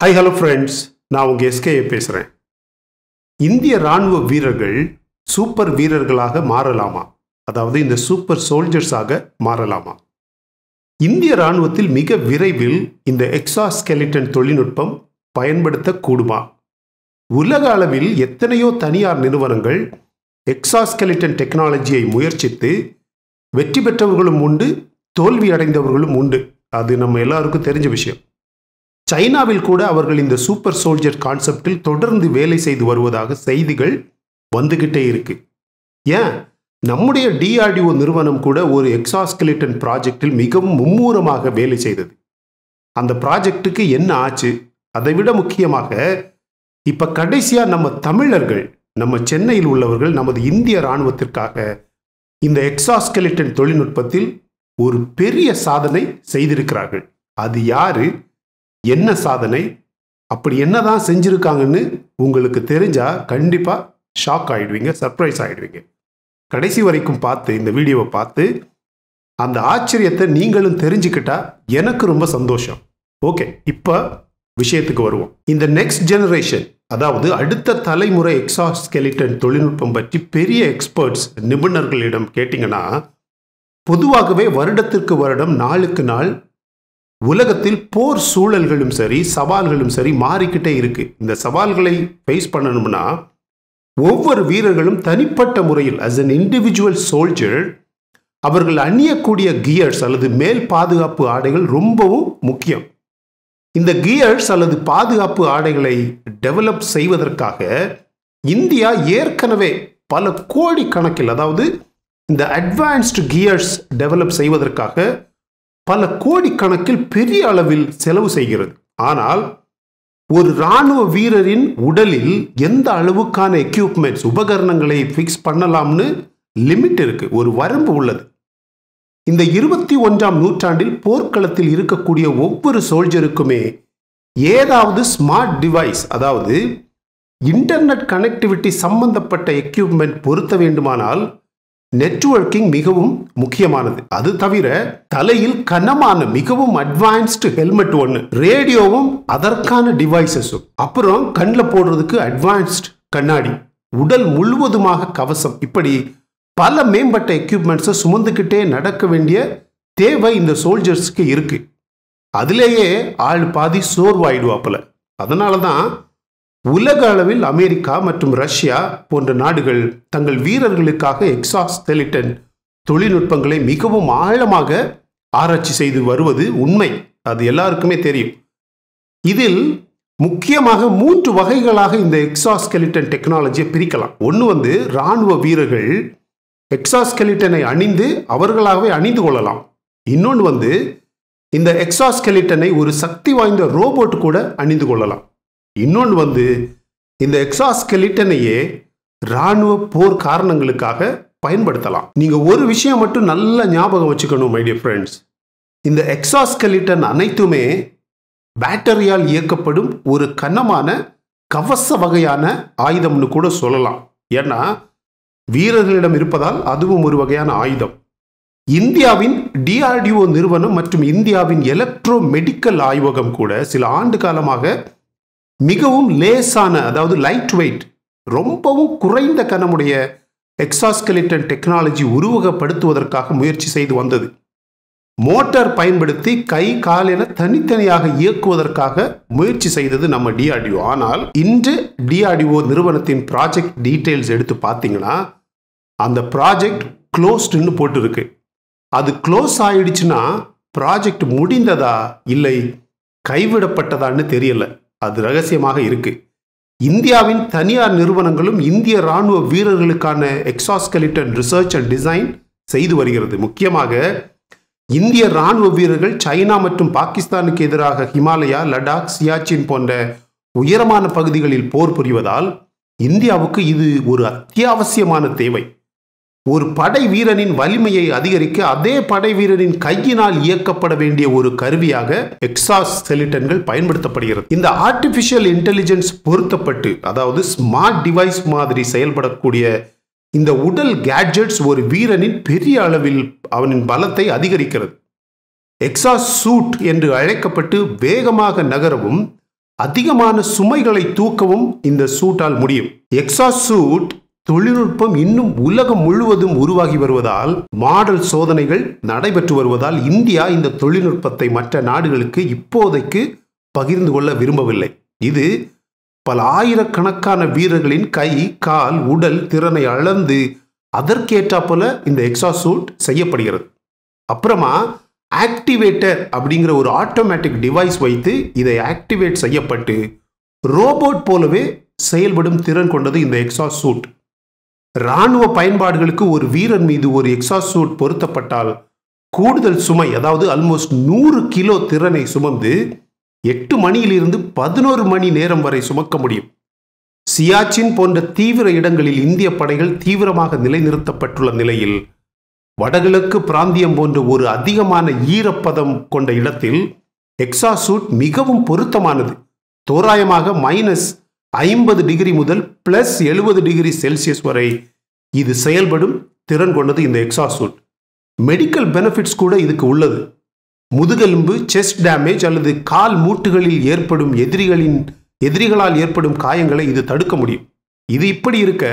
Hi hello friends நான் உங்கள் SK பேசுகிறேன் இந்திய ராணுவ வீரர்கள் சூப்பர் வீரர்களாக மாறலாமா அதாவது இந்த சூப்பர் சோல்ஜர்ஸாக மாறலாமா இந்திய ராணுவத்தில் மிக விரைவில் இந்த எக்ஸாஸ்கெலிட்டன் தொழில்நுட்பம் பயன்படுத்தக்கூடுமா உலக அளவில் எத்தனையோ தனியார் நிறுவனங்கள் எக்ஸாஸ்கெலிட்டன் டெக்னாலஜியை முயற்சித்து வெற்றி பெற்றவர்களும் உண்டு தோல்வி அடைந்தவர்களும் உண்டு அது நம்ம எல்லாருக்கும் தெரிஞ்ச விஷயம் சைனாவில் கூட அவர்கள் இந்த சூப்பர் சோல்ஜர் கான்செப்டில் தொடர்ந்து வேலை செய்து வருவதாக செய்திகள் வந்துகிட்டே இருக்கு ஏன் நம்முடைய டிஆர்டிஓ நிறுவனம் கூட ஒரு எக்ஸாஸ்கெலிட்டன் ப்ராஜெக்டில் மிகவும் மும்மூரமாக வேலை செய்தது அந்த ப்ராஜெக்ட்டுக்கு என்ன ஆச்சு அதை விட முக்கியமாக இப்ப கடைசியா நம்ம தமிழர்கள் நம்ம சென்னையில் உள்ளவர்கள் நமது இந்திய இராணுவத்திற்காக இந்த எக்ஸாஸ்கெலிட்டன் தொழில்நுட்பத்தில் ஒரு பெரிய சாதனை செய்திருக்கிறார்கள் அது யாரு என்ன சாதனை அப்படி என்னதான் செஞ்சிருக்காங்கன்னு உங்களுக்கு தெரிஞ்சா கண்டிப்பா ஷாக் ஆயிடுவீங்க சர்ப்ரைஸ் ஆயிடுவீங்க கடைசி வரைக்கும் பார்த்து இந்த வீடியோவை பார்த்து அந்த ஆச்சரியத்தை நீங்களும் தெரிஞ்சுக்கிட்டா எனக்கு ரொம்ப சந்தோஷம் ஓகே இப்போ விஷயத்துக்கு வருவோம் இந்த நெக்ஸ்ட் ஜெனரேஷன் அதாவது அடுத்த தலைமுறை எக்ஸாஸ்கெலிட்டன் தொழில்நுட்பம் பற்றி பெரிய எக்ஸ்பர்ட்ஸ் நிபுணர்களிடம் கேட்டிங்கன்னா பொதுவாகவே வருடத்திற்கு வருடம் நாளுக்கு நாள் உலகத்தில் போர் சூழல்களும் சரி சவால்களும் சரி மாறிக்கிட்டே இருக்கு இந்த சவால்களை ஃபேஸ் பண்ணணும்னா ஒவ்வொரு வீரர்களும் தனிப்பட்ட முறையில் அஸ் அன் இண்டிவிஜுவல் சோல்ஜர் அவர்கள் அணியக்கூடிய கியர்ஸ் அல்லது மேல் பாதுகாப்பு ஆடைகள் ரொம்பவும் முக்கியம் இந்த கியர்ஸ் அல்லது பாதுகாப்பு ஆடைகளை டெவலப் செய்வதற்காக இந்தியா ஏற்கனவே பல கோடி கணக்கில் அதாவது இந்த அட்வான்ஸ்டு கியர்ஸ் டெவலப் செய்வதற்காக பல கோடி கணக்கில் பெரிய அளவில் செலவு செய்கிறது ஆனால் ஒரு இராணுவ வீரரின் உடலில் எந்த அளவுக்கான எக்யூப்மெண்ட்ஸ் உபகரணங்களை ஃபிக்ஸ் பண்ணலாம்னு லிமிட் இருக்கு ஒரு வரம்பு உள்ளது இந்த இருபத்தி ஒன்றாம் நூற்றாண்டில் போர்க்களத்தில் இருக்கக்கூடிய ஒவ்வொரு சோல்ஜருக்குமே ஏதாவது ஸ்மார்ட் டிவைஸ் அதாவது இன்டர்நெட் கனெக்டிவிட்டி சம்பந்தப்பட்ட எக்யூப்மெண்ட் பொருத்த வேண்டுமானால் நெட்வொர்க்கிங் மிகவும் முக்கியமானது அது தவிர தலையில் கனமான மிகவும் அட்வான்ஸ்டு ஹெல்மெட் ஒன்று ரேடியோவும் அதற்கான டிவைசஸும் அப்புறம் கண்ணில் போடுறதுக்கு அட்வான்ஸ்ட் கண்ணாடி உடல் முழுவதுமாக கவசம் இப்படி பல மேம்பட்ட எக்யூப்மெண்ட்ஸை சுமந்துக்கிட்டே நடக்க வேண்டிய தேவை இந்த சோல்ஜர்ஸ்க்கு இருக்கு அதுலேயே ஆள் பாதி சோர்வாயிடுவாப்புல அதனால தான் உலக அளவில் அமெரிக்கா மற்றும் ரஷ்யா போன்ற நாடுகள் தங்கள் வீரர்களுக்காக எக்ஸாஸ்டெலிட்டன் தொழில்நுட்பங்களை மிகவும் ஆழமாக ஆராய்ச்சி செய்து வருவது உண்மை அது எல்லாருக்குமே தெரியும் இதில் முக்கியமாக மூன்று வகைகளாக இந்த எக்ஸாஸ்கெலிட்டன் டெக்னாலஜியை பிரிக்கலாம் ஒன்று வந்து இராணுவ வீரர்கள் எக்ஸாஸ்கெலிட்டனை அணிந்து அவர்களாகவே அணிந்து கொள்ளலாம் இன்னொன்று வந்து இந்த எக்ஸாஸ்கெலிட்டனை ஒரு சக்தி வாய்ந்த ரோபோட் கூட அணிந்து கொள்ளலாம் இன்னொன்று வந்து இந்த எக்ஸாஸ்கெலிட்டனையே இராணுவ போர் காரணங்களுக்காக பயன்படுத்தலாம் நீங்க ஒரு விஷயம் மட்டும் நல்ல ஞாபகம் வச்சுக்கணும் மை டியர் ஃப்ரெண்ட்ஸ் இந்த எக்ஸாஸ்கெலிட்டன் அனைத்துமே பேட்டரியால் இயக்கப்படும் ஒரு கனமான கவச வகையான ஆயுதம்னு கூட சொல்லலாம் ஏன்னா வீரர்களிடம் இருப்பதால் அதுவும் ஒரு வகையான ஆயுதம் இந்தியாவின் டிஆர்டிஓ நிறுவனம் மற்றும் இந்தியாவின் எலக்ட்ரோ மெடிக்கல் ஆய்வகம் கூட சில ஆண்டு காலமாக மிகவும் லேசான அதாவது லைட் வெயிட் ரொம்பவும் குறைந்த கனமுடைய எக்ஸாஸ்கெலிட்டன் டெக்னாலஜி உருவகப்படுத்துவதற்காக முயற்சி செய்து வந்தது மோட்டார் பயன்படுத்தி கை கால் என தனித்தனியாக இயக்குவதற்காக முயற்சி செய்தது நம்ம டிஆர்டிஓ ஆனால் இன்று டிஆர்டிஓ நிறுவனத்தின் ப்ராஜெக்ட் டீட்டெயில்ஸ் எடுத்து பார்த்தீங்கன்னா அந்த ப்ராஜெக்ட் க்ளோஸ்டுன்னு போட்டிருக்கு அது க்ளோஸ் ஆயிடுச்சுன்னா ப்ராஜெக்ட் முடிந்ததா இல்லை கைவிடப்பட்டதான்னு தெரியல அது ரகசியமாக இருக்கு இந்தியாவின் தனியார் நிறுவனங்களும் இந்திய ராணுவ வீரர்களுக்கான எக்ஸாஸ்கெலிட்டன் ரிசர்ச் அண்ட் டிசைன் செய்து வருகிறது முக்கியமாக இந்திய ராணுவ வீரர்கள் சைனா மற்றும் பாகிஸ்தானுக்கு எதிராக ஹிமாலயா லடாக் சியாச்சின் போன்ற உயரமான பகுதிகளில் போர் புரிவதால் இந்தியாவுக்கு இது ஒரு அத்தியாவசியமான தேவை ஒரு படை வீரனின் வலிமையை அதிகரிக்க அதே படை வீரனின் கையினால் இயக்கப்பட வேண்டிய ஒரு கருவியாக எக்ஸாஸ் செலிட்டன்கள் பயன்படுத்தப்படுகிறது இந்த ஆர்டிபிஷியல் இன்டெலிஜென்ஸ் பொருத்தப்பட்டு அதாவது ஸ்மார்ட் டிவைஸ் மாதிரி செயல்படக்கூடிய இந்த உடல் கேட்ஜெட்ஸ் ஒரு வீரனின் பெரிய அளவில் அவனின் பலத்தை அதிகரிக்கிறது எக்ஸாஸ் சூட் என்று அழைக்கப்பட்டு வேகமாக நகரவும் அதிகமான சுமைகளை தூக்கவும் இந்த சூட்டால் முடியும் எக்ஸா சூட் தொழில்நுட்பம் இன்னும் உலகம் முழுவதும் உருவாகி வருவதால் மாடல் சோதனைகள் நடைபெற்று வருவதால் இந்தியா இந்த தொழில்நுட்பத்தை மற்ற நாடுகளுக்கு இப்போதைக்கு பகிர்ந்து கொள்ள விரும்பவில்லை இது பல ஆயிரக்கணக்கான வீரர்களின் கை கால் உடல் திறனை அளந்து அதற்கேற்றா போல இந்த எக்ஸா சூட் செய்யப்படுகிறது அப்புறமா ஆக்டிவேட்டர் அப்படிங்கிற ஒரு ஆட்டோமேட்டிக் டிவைஸ் வைத்து இதை ஆக்டிவேட் செய்யப்பட்டு ரோபோட் போலவே செயல்படும் திறன் கொண்டது இந்த எக்ஸா சூட் இராணுவ பயன்பாடுகளுக்கு ஒரு வீரன் மீது ஒரு எக்ஸா சூட் பொருத்தப்பட்டால் கூடுதல் சுமை அதாவது ஆல்மோஸ்ட் நூறு கிலோ திறனை சுமந்து எட்டு மணியிலிருந்து பதினோரு மணி நேரம் வரை சுமக்க முடியும் சியாச்சின் போன்ற தீவிர இடங்களில் இந்திய படைகள் தீவிரமாக நிலைநிறுத்தப்பட்டுள்ள நிலையில் வடகிழக்கு பிராந்தியம் போன்ற ஒரு அதிகமான ஈரப்பதம் கொண்ட இடத்தில் எக்ஸா சூட் மிகவும் பொருத்தமானது தோராயமாக மைனஸ் ஐம்பது டிகிரி முதல் பிளஸ் எழுபது டிகிரி செல்சியஸ் வரை இது செயல்படும் திறன் கொண்டது இந்த எக்ஸா சூட் மெடிக்கல் பெனிஃபிட்ஸ் கூட இதுக்கு உள்ளது முதுகெலும்பு செஸ்ட் டேமேஜ் அல்லது கால் மூட்டுகளில் ஏற்படும் எதிரிகளின் எதிரிகளால் ஏற்படும் காயங்களை இது தடுக்க முடியும் இது இப்படி இருக்க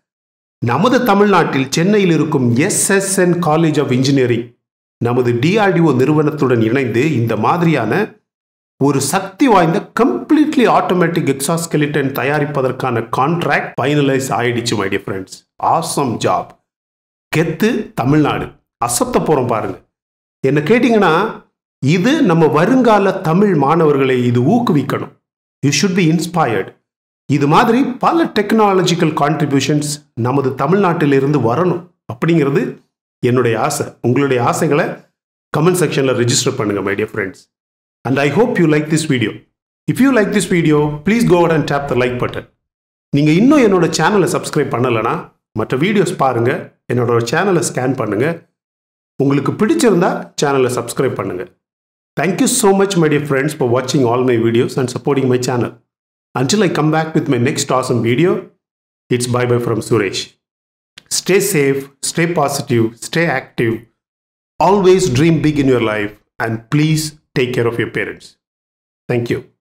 நமது தமிழ்நாட்டில் சென்னையில் இருக்கும் எஸ்எஸ்என் காலேஜ் ஆஃப் இன்ஜினியரிங் நமது டிஆர்டிஓ நிறுவனத்துடன் இணைந்து இந்த மாதிரியான ஒரு சக்தி வாய்ந்த கம்ப்ளீட்லி ஆட்டோமேட்டிக் எக்ஸாஸ்கெலிட்டன் தயாரிப்பதற்கான கான்ட்ராக்ட் ஃபைனலைஸ் ஆயிடுச்சு my dear friends awesome job கெத்து தமிழ்நாடு அசத்த போகிறோம் பாருங்க என்ன கேட்டிங்கன்னா இது நம்ம வருங்கால தமிழ் மாணவர்களை இது ஊக்குவிக்கணும் யூ ஷுட் பி இன்ஸ்பயர்டு இது மாதிரி பல டெக்னாலஜிக்கல் கான்ட்ரிபியூஷன்ஸ் நமது தமிழ்நாட்டிலிருந்து வரணும் அப்படிங்கிறது என்னுடைய ஆசை உங்களுடைய ஆசைகளை கமெண்ட் செக்ஷனில் ரெஜிஸ்டர் பண்ணுங்கள் my dear friends and I hope you like this video if you like this video please go and tap the like button நீங்கள் இன்னும் என்னோட சேனலை சப்ஸ்கிரைப் பண்ணலைன்னா மற்ற வீடியோஸ் பாருங்கள் என்னோட சேனலை ஸ்கேன் பண்ணுங்கள் உங்களுக்கு பிடிச்சிருந்தா சேனலை சப்ஸ்கிரைப் பண்ணுங்கள் thank you so much my dear friends for வாட்சிங் all my videos and supporting my channel Until I come back with my next awesome video, it's bye bye from Suresh. Stay safe, stay positive, stay active. Always dream big in your life and please take care of your parents. Thank you.